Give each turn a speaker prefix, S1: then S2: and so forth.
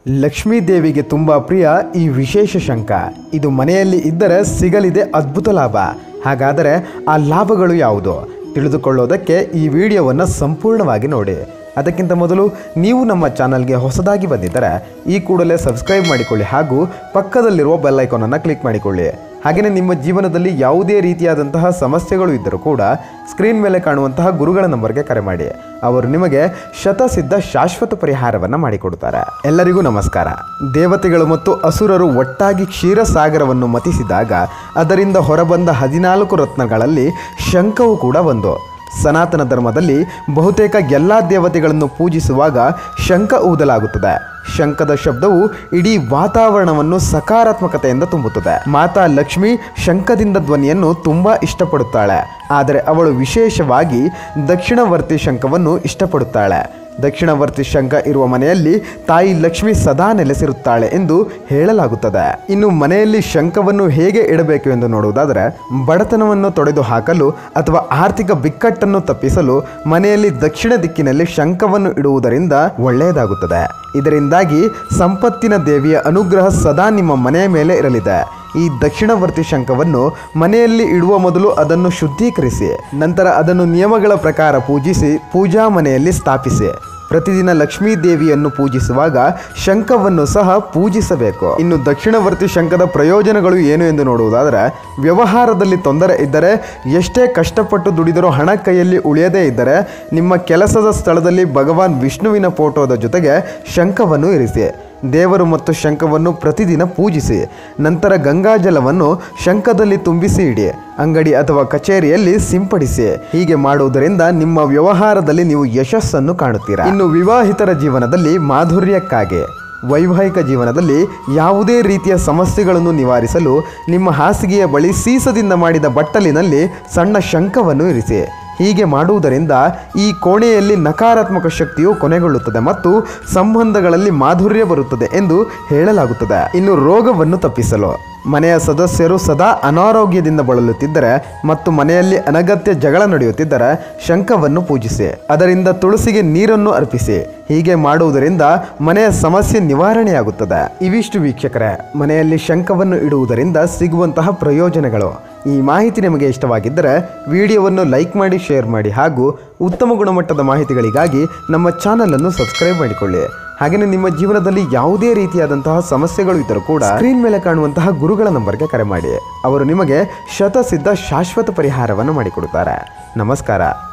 S1: ಲಕ್ಷ್ಮೀ ದೇವಿಗೆ ತುಂಬ ಪ್ರಿಯ ಈ ವಿಶೇಷ ಶಂಖ ಇದು ಮನೆಯಲ್ಲಿ ಇದ್ದರೆ ಸಿಗಲಿದೆ ಅದ್ಭುತ ಲಾಭ ಹಾಗಾದರೆ ಆ ಲಾಭಗಳು ಯಾವುದು ತಿಳಿದುಕೊಳ್ಳೋದಕ್ಕೆ ಈ ವಿಡಿಯೋವನ್ನು ಸಂಪೂರ್ಣವಾಗಿ ನೋಡಿ ಅದಕ್ಕಿಂತ ಮೊದಲು ನೀವು ನಮ್ಮ ಚಾನಲ್ಗೆ ಹೊಸದಾಗಿ ಬಂದಿದ್ದರೆ ಈ ಕೂಡಲೇ ಸಬ್ಸ್ಕ್ರೈಬ್ ಮಾಡಿಕೊಳ್ಳಿ ಹಾಗೂ ಪಕ್ಕದಲ್ಲಿರುವ ಬೆಲ್ ಐಕಾನನ್ನು ಕ್ಲಿಕ್ ಮಾಡಿಕೊಳ್ಳಿ ಹಾಗೆಯೇ ನಿಮ್ಮ ಜೀವನದಲ್ಲಿ ಯಾವುದೇ ರೀತಿಯಾದಂತಹ ಸಮಸ್ಯೆಗಳು ಇದ್ದರೂ ಕೂಡ ಸ್ಕ್ರೀನ್ ಮೇಲೆ ಕಾಣುವಂತಹ ಗುರುಗಳ ನಂಬರ್ಗೆ ಕರೆ ಮಾಡಿ ಅವರು ನಿಮಗೆ ಶತಸಿದ್ಧ ಶಾಶ್ವತ ಪರಿಹಾರವನ್ನು ಮಾಡಿಕೊಡುತ್ತಾರೆ ಎಲ್ಲರಿಗೂ ನಮಸ್ಕಾರ ದೇವತೆಗಳು ಮತ್ತು ಅಸುರರು ಒಟ್ಟಾಗಿ ಕ್ಷೀರಸಾಗರವನ್ನು ಮತಿಸಿದಾಗ ಅದರಿಂದ ಹೊರಬಂದ ಹದಿನಾಲ್ಕು ರತ್ನಗಳಲ್ಲಿ ಶಂಖವು ಕೂಡ ಒಂದು ಸನಾತನ ಧರ್ಮದಲ್ಲಿ ಬಹುತೇಕ ಎಲ್ಲ ದೇವತೆಗಳನ್ನು ಪೂಜಿಸುವಾಗ ಶಂಖ ಊದಲಾಗುತ್ತದೆ ಶಂಖದ ಶಬ್ದವು ಇಡೀ ವಾತಾವರಣವನ್ನು ಸಕಾರಾತ್ಮಕತೆಯಿಂದ ತುಂಬುತ್ತದೆ ಮಾತಾ ಲಕ್ಷ್ಮಿ ಶಂಖದಿಂದ ಧ್ವನಿಯನ್ನು ತುಂಬಾ ಇಷ್ಟಪಡುತ್ತಾಳೆ ಆದರೆ ಅವಳು ವಿಶೇಷವಾಗಿ ದಕ್ಷಿಣವರ್ತಿ ಶಂಖವನ್ನು ಇಷ್ಟಪಡುತ್ತಾಳೆ ದಕ್ಷಿಣವರ್ತಿ ಶಂಖ ಇರುವ ಮನೆಯಲ್ಲಿ ತಾಯಿ ಲಕ್ಷ್ಮಿ ಸದಾ ನೆಲೆಸಿರುತ್ತಾಳೆ ಎಂದು ಹೇಳಲಾಗುತ್ತದೆ ಇನ್ನು ಮನೆಯಲ್ಲಿ ಶಂಖವನ್ನು ಹೇಗೆ ಇಡಬೇಕು ಎಂದು ನೋಡುವುದಾದರೆ ಬಡತನವನ್ನು ತೊಡೆದು ಹಾಕಲು ಅಥವಾ ಆರ್ಥಿಕ ಬಿಕ್ಕಟ್ಟನ್ನು ತಪ್ಪಿಸಲು ಮನೆಯಲ್ಲಿ ದಕ್ಷಿಣ ದಿಕ್ಕಿನಲ್ಲಿ ಶಂಖವನ್ನು ಇಡುವುದರಿಂದ ಒಳ್ಳೆಯದಾಗುತ್ತದೆ ಇದರಿಂದಾಗಿ ಸಂಪತ್ತಿನ ದೇವಿಯ ಅನುಗ್ರಹ ಸದಾ ನಿಮ್ಮ ಮನೆಯ ಮೇಲೆ ಇರಲಿದೆ ಈ ದಕ್ಷಿಣವರ್ತಿ ಶಂಖವನ್ನು ಮನೆಯಲ್ಲಿ ಇಡುವ ಮೊದಲು ಅದನ್ನು ಶುದ್ಧೀಕರಿಸಿ ನಂತರ ಅದನ್ನು ನಿಯಮಗಳ ಪ್ರಕಾರ ಪೂಜಿಸಿ ಪೂಜಾ ಮನೆಯಲ್ಲಿ ಸ್ಥಾಪಿಸಿ ಪ್ರತಿದಿನ ಲಕ್ಷ್ಮೀ ದೇವಿಯನ್ನು ಪೂಜಿಸುವಾಗ ಶಂಖವನ್ನು ಸಹ ಪೂಜಿಸಬೇಕು ಇನ್ನು ದಕ್ಷಿಣವರ್ತಿ ಶಂಖದ ಪ್ರಯೋಜನಗಳು ಏನು ಎಂದು ನೋಡುವುದಾದರೆ ವ್ಯವಹಾರದಲ್ಲಿ ತೊಂದರೆ ಇದ್ದರೆ ಎಷ್ಟೇ ಕಷ್ಟಪಟ್ಟು ದುಡಿದರೂ ಹಣ ಕೈಯಲ್ಲಿ ಉಳಿಯದೇ ಇದ್ದರೆ ನಿಮ್ಮ ಕೆಲಸದ ಸ್ಥಳದಲ್ಲಿ ಭಗವಾನ್ ವಿಷ್ಣುವಿನ ಫೋಟೋದ ಜೊತೆಗೆ ಶಂಖವನ್ನು ಇರಿಸಿ ದೇವರು ಮತ್ತು ಶಂಖವನ್ನು ಪ್ರತಿದಿನ ಪೂಜಿಸಿ ನಂತರ ಗಂಗಾಜಲವನ್ನು ಶಂಖದಲ್ಲಿ ತುಂಬಿಸಿ ಇಡಿ ಅಂಗಡಿ ಅಥವಾ ಕಚೇರಿಯಲ್ಲಿ ಸಿಂಪಡಿಸಿ ಹೀಗೆ ಮಾಡುವುದರಿಂದ ನಿಮ್ಮ ವ್ಯವಹಾರದಲ್ಲಿ ನೀವು ಯಶಸ್ಸನ್ನು ಕಾಣುತ್ತೀರಾ ಇನ್ನು ವಿವಾಹಿತರ ಜೀವನದಲ್ಲಿ ಮಾಧುರ್ಯಕ್ಕಾಗಿ ವೈವಾಹಿಕ ಜೀವನದಲ್ಲಿ ಯಾವುದೇ ರೀತಿಯ ಸಮಸ್ಯೆಗಳನ್ನು ನಿವಾರಿಸಲು ನಿಮ್ಮ ಹಾಸಿಗೆಯ ಬಳಿ ಸೀಸದಿಂದ ಮಾಡಿದ ಬಟ್ಟಲಿನಲ್ಲಿ ಸಣ್ಣ ಶಂಖವನ್ನು ಇರಿಸಿ ಹೀಗೆ ಮಾಡುವುದರಿಂದ ಈ ಕೋಣೆಯಲ್ಲಿ ನಕಾರಾತ್ಮಕ ಶಕ್ತಿಯು ಕೊನೆಗೊಳ್ಳುತ್ತದೆ ಮತ್ತು ಸಂಬಂಧಗಳಲ್ಲಿ ಮಾಧುರ್ಯ ಬರುತ್ತದೆ ಎಂದು ಹೇಳಲಾಗುತ್ತದೆ ಇನ್ನು ರೋಗವನ್ನು ತಪ್ಪಿಸಲು ಮನೆಯ ಸದಸ್ಯರು ಸದಾ ಅನಾರೋಗ್ಯದಿಂದ ಬಳಲುತ್ತಿದ್ದರೆ ಮತ್ತು ಮನೆಯಲ್ಲಿ ಅನಗತ್ಯ ಜಗಳ ನಡೆಯುತ್ತಿದ್ದರೆ ಶಂಖವನ್ನು ಪೂಜಿಸಿ ಅದರಿಂದ ತುಳಸಿಗೆ ನೀರನ್ನು ಅರ್ಪಿಸಿ ಹೀಗೆ ಮಾಡುವುದರಿಂದ ಮನೆಯ ಸಮಸ್ಯೆ ನಿವಾರಣೆಯಾಗುತ್ತದೆ ಇವಿಷ್ಟು ವೀಕ್ಷಕರೇ ಮನೆಯಲ್ಲಿ ಶಂಖವನ್ನು ಇಡುವುದರಿಂದ ಸಿಗುವಂತಹ ಪ್ರಯೋಜನಗಳು ಈ ಮಾಹಿತಿ ನಿಮಗೆ ಇಷ್ಟವಾಗಿದ್ದರೆ ವಿಡಿಯೋವನ್ನು ಲೈಕ್ ಮಾಡಿ ಶೇರ್ ಮಾಡಿ ಹಾಗೂ ಉತ್ತಮ ಗುಣಮಟ್ಟದ ಮಾಹಿತಿಗಳಿಗಾಗಿ ನಮ್ಮ ಚಾನಲನ್ನು ಸಬ್ಸ್ಕ್ರೈಬ್ ಮಾಡಿಕೊಳ್ಳಿ ಹಾಗೆಯೇ ನಿಮ್ಮ ಜೀವನದಲ್ಲಿ ಯಾವುದೇ ರೀತಿಯಾದಂತಹ ಸಮಸ್ಯೆಗಳು ಇದ್ದರೂ ಕೂಡ ಸ್ಕ್ರೀನ್ ಮೇಲೆ ಕಾಣುವಂತಹ ಗುರುಗಳ ನಂಬರ್ಗೆ ಕರೆ ಮಾಡಿ ಅವರು ನಿಮಗೆ ಶತಸಿದ್ಧ ಶಾಶ್ವತ ಪರಿಹಾರವನ್ನು ಮಾಡಿಕೊಡುತ್ತಾರೆ ನಮಸ್ಕಾರ